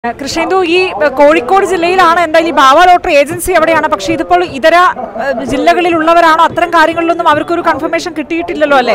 കൃഷ്ണേന്ദു ഈ ഏഹ്, കോഴിക്കോട് ജില്ലയിലാണ് എന്തായാലും ഈ ബാവ ലോട്ടറി ഏജൻസി എവിടെയാണ് പക്ഷേ ഇതിപ്പോൾ ഇതര ഏഹ്, ജില്ലകളിലുള്ളവരാണോ അത്തരം കാര്യങ്ങളിലൊന്നും അവർക്കൊരു കൺഫർമേഷൻ കിട്ടിയിട്ടില്ലല്ലോ അല്ലേ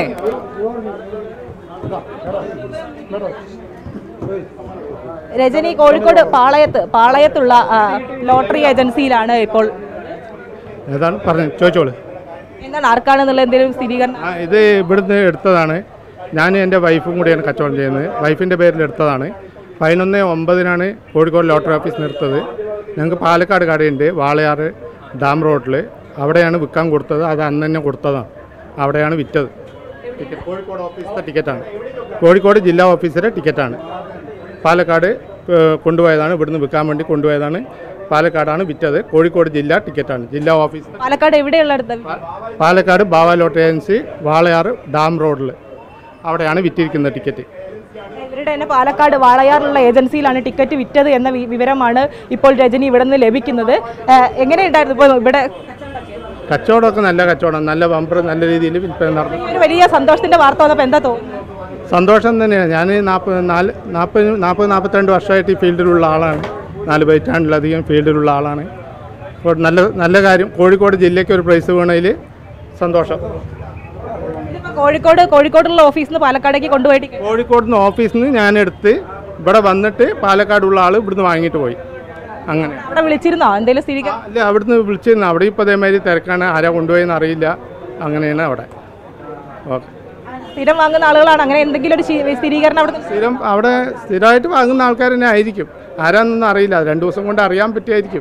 രജനി കോഴിക്കോട് പാളയത്ത് പാളയത്തുള്ള ആ, ലോട്ടറി ഏജൻസിയിലാണ് ഇപ്പോൾ ഏതാണ് പറഞ്ഞു ചോദിച്ചോളൂ എന്താണ് ആർക്കാണെന്നുള്ള എന്തെങ്കിലും സ്ഥിരീകരണം ആ ഇത് ഇവിടുന്ന് എടുത്തതാണ് ഞാൻ എൻ്റെ വൈഫും കൂടിയാണ് കച്ചവടം ചെയ്യുന്നത് വൈഫിൻ്റെ പേരിൽ എടുത്തതാണ് പതിനൊന്ന് ഒമ്പതിനാണ് കോഴിക്കോട് ലോട്ടറി ഓഫീസിൽ നിന്ന് എടുത്തത് ഞങ്ങൾക്ക് പാലക്കാട് കടയുണ്ട് വാളയാറ് ഡാം റോഡിൽ അവിടെയാണ് വിൽക്കാൻ കൊടുത്തത് അത് അന്ന് തന്നെ കൊടുത്തതാണ് അവിടെയാണ് വിറ്റത് ടിക്കറ്റ് കോഴിക്കോട് ഓഫീസിലെ ടിക്കറ്റാണ് കോഴിക്കോട് ജില്ലാ ഓഫീസിലെ ടിക്കറ്റാണ് പാലക്കാട് ഏഹ്, കൊണ്ടുപോയതാണ് ഇവിടുന്ന് വിൽക്കാൻ വേണ്ടി കൊണ്ടുപോയതാണ് പാലക്കാടാണ് വിറ്റത് കോഴിക്കോട് ജില്ലാ ടിക്കറ്റാണ് ജില്ലാ ഓഫീസ് പാലക്കാട് എവിടെയുള്ള അടുത്ത Palakkad Bava lottery agency Walayar dam റോഡിൽ അവിടെയാണ് വിറ്റിരിക്കുന്ന ടിക്കറ്റ് ഇവരുടെ തന്നെ പാലക്കാട് വാളയാറിലുള്ള ഏജൻസിയിലാണ് ടിക്കറ്റ് വിറ്റത് എന്ന വി- വിവരമാണ് ഇപ്പോൾ രജനി ഇവിടെ നിന്ന് ലഭിക്കുന്നത് ഏഹ്, എങ്ങനെയുണ്ടായിരുന്നു ഇപ്പോൾ ഇവിടെ കച്ചവടമൊക്കെ നല്ല കച്ചവടം നല്ല ബമ്പർ നല്ല രീതിയിൽ വിൽപ്പന നടന്നു ഒരു വലിയ സന്തോഷത്തിന്റെ വാർത്ത വന്നപ്പോൾ എന്താ തോന്നുന്നു സന്തോഷം തന്നെയാണ് ഞാൻ നാൽപ്പത് നാല് നാൽപ്പത് നാൽപ്പത് നാൽപ്പത്തിരണ്ട് വർഷമായിട്ട് ഈ ഫീൽഡിലുള്ള ആളാണ് നാല് പതിറ്റാണ്ടിലധികം ഫീൽഡിലുള്ള ആളാണ് അപ്പോൾ നല്ല നല്ല കാര്യം കോഴിക്കോട് ജില്ലയ്ക്ക് ഒരു പ്രൈസ് വീണതിൽ സന്തോഷം ഇതിപ്പോ കോഴിക്കോട് കോഴിക്കോടുള്ള ഓഫീസിൽ നിന്ന് പാലക്കാടേക്ക് കൊണ്ടുപോയി ടിക്കറ്റ് കോഴിക്കോട് നിന്ന് ഓഫീസിൽ നിന്ന് ഞാൻ എടുത്ത് ഇവിടെ വന്നിട്ട് പാലക്കാടുള്ള ആൾ ഇവിടുന്ന് വാങ്ങിയിട്ട് പോയി അങ്ങനെ അവിടെ വിളിച്ചിരുന്നോ എന്തെങ്കിലും സ്ഥിരീകരണം അല്ല അവിടുന്ന് വിളിച്ചിരുന്നു അവിടെ ഇപ്പോൾ അതേമാതിരി തിരക്കാണ് ആരാ കൊണ്ടുപോയെന്ന് അറിയില്ല അങ്ങനെയാണ് അവിടെ ഓക്കെ സ്ഥിരം വാങ്ങുന്ന ആളുകളാണ് അങ്ങനെ എന്തെങ്കിലും ഒരു ശി- സ്ഥിരീകരണം അവിടെ സ്ഥിരം അവിടെ സ്ഥിരമായിട്ട് വാങ്ങുന്ന ആൾക്കാർ തന്നെ ആയിരിക്കും ആരാന്നൊന്നും അറിയില്ല രണ്ട് ദിവസം കൊണ്ട് അറിയാൻ പറ്റിയായിരിക്കും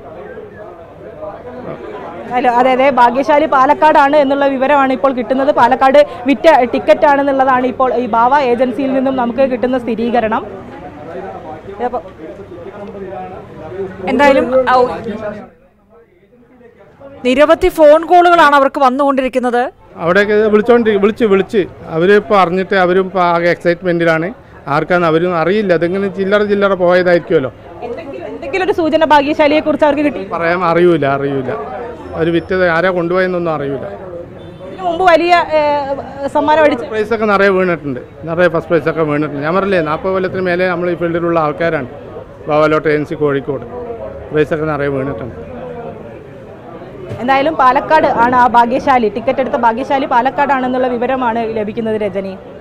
ഹലോ അതെ അതെ ഭാഗ്യശാലി പാലക്കാടാണ് എന്നുള്ള വിവരമാണ് ഇപ്പോൾ കിട്ടുന്നത് പാലക്കാട് വിറ്റ ടിക്കറ്റ് ആണെന്നുള്ളതാണ് ഇപ്പോൾ ഈ ബാവ ഏജൻസിയിൽ നിന്നും നമുക്ക് കിട്ടുന്ന സ്ഥിരീകരണം ഇതപ്പോ- എന്തായാലും ഔ, നിരവധി ഫോൺ കോളുകളാണ് അവർക്ക് വന്നുകൊണ്ടിരിക്കുന്നത് അവിടെയൊക്കെ വിളിച്ചോണ്ട് വിളിച്ച് വിളിച്ച് അവരിപ്പോൾ അറിഞ്ഞിട്ട് അവരും ഇപ്പോൾ ആകെ എക്സൈറ്റ്മെൻറ്റിലാണ് ആർക്കാന്ന് അവരും അറിയില്ല അതിങ്ങനെ ചില്ലറ ചില്ലറ പോയതായിരിക്കുമല്ലോ എന്തെങ്കിലും എന്തെങ്കിലും ഒരു സൂചന ഭാഗ്യശാലിയെ കുറിച്ച് അവർക്ക് കിട്ടി പറയാൻ അറിയൂല അറിയൂല അവർ വിറ്റത് ആരാ കൊണ്ടുപോയെന്നൊന്നും അറിയൂല ഇതിനു മുമ്പ് വലിയ ഏഹ്, സമ്മാനം അടിച്ച് പ്രൈസൊക്കെ നിറയെ വീണിട്ടുണ്ട് നിറയെ ഫസ്റ്റ് പ്രൈസൊക്കെ വീണിട്ടുണ്ട് ഞാൻ പറഞ്ഞില്ലേ നാൽപ്പത് കൊല്ലത്തിന് മേലെ നമ്മൾ ഈ ഫീൽഡിലുള്ള ആൾക്കാരാണ് ബാവലോട്ട് ഏജൻസി കോഴിക്കോട് പ്രൈസൊക്കെ നിറയെ വീണിട്ടുണ്ട് എന്തായാലും പാലക്കാട് ആണ് ആ ഭാഗ്യശാലി ടിക്കറ്റ് എടുത്ത ഭാഗ്യശാലി പാലക്കാടാണെന്നുള്ള വിവരമാണ് ലഭിക്കുന്നത് രജനി